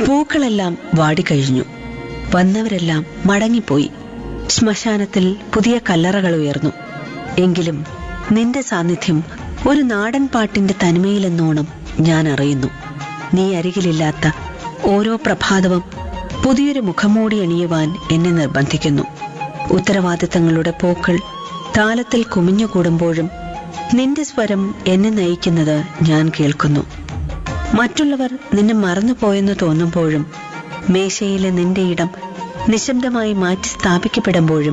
പൂക്കളെല്ലാം വാടിക്കഴിഞ്ഞു വന്നവരെല്ലാം മടങ്ങിപ്പോയി ശ്മശാനത്തിൽ പുതിയ കല്ലറകൾ ഉയർന്നു എങ്കിലും നിന്റെ സാന്നിധ്യം ഒരു നാടൻ പാട്ടിന്റെ തനിമയിലെന്നോണം ഞാൻ അറിയുന്നു നീ അരികിലില്ലാത്ത ഓരോ പ്രഭാതവും പുതിയൊരു മുഖംമൂടി അണിയുവാൻ എന്നെ നിർബന്ധിക്കുന്നു ഉത്തരവാദിത്തങ്ങളുടെ പൂക്കൾ താലത്തിൽ കുമിഞ്ഞുകൂടുമ്പോഴും നിന്റെ സ്വരം എന്നെ നയിക്കുന്നത് ഞാൻ കേൾക്കുന്നു മറ്റുള്ളവർ നിന്നെ മറന്നുപോയെന്ന് തോന്നുമ്പോഴും മേശയിലെ നിന്റെ ഇടം നിശബ്ദമായി മാറ്റി സ്ഥാപിക്കപ്പെടുമ്പോഴും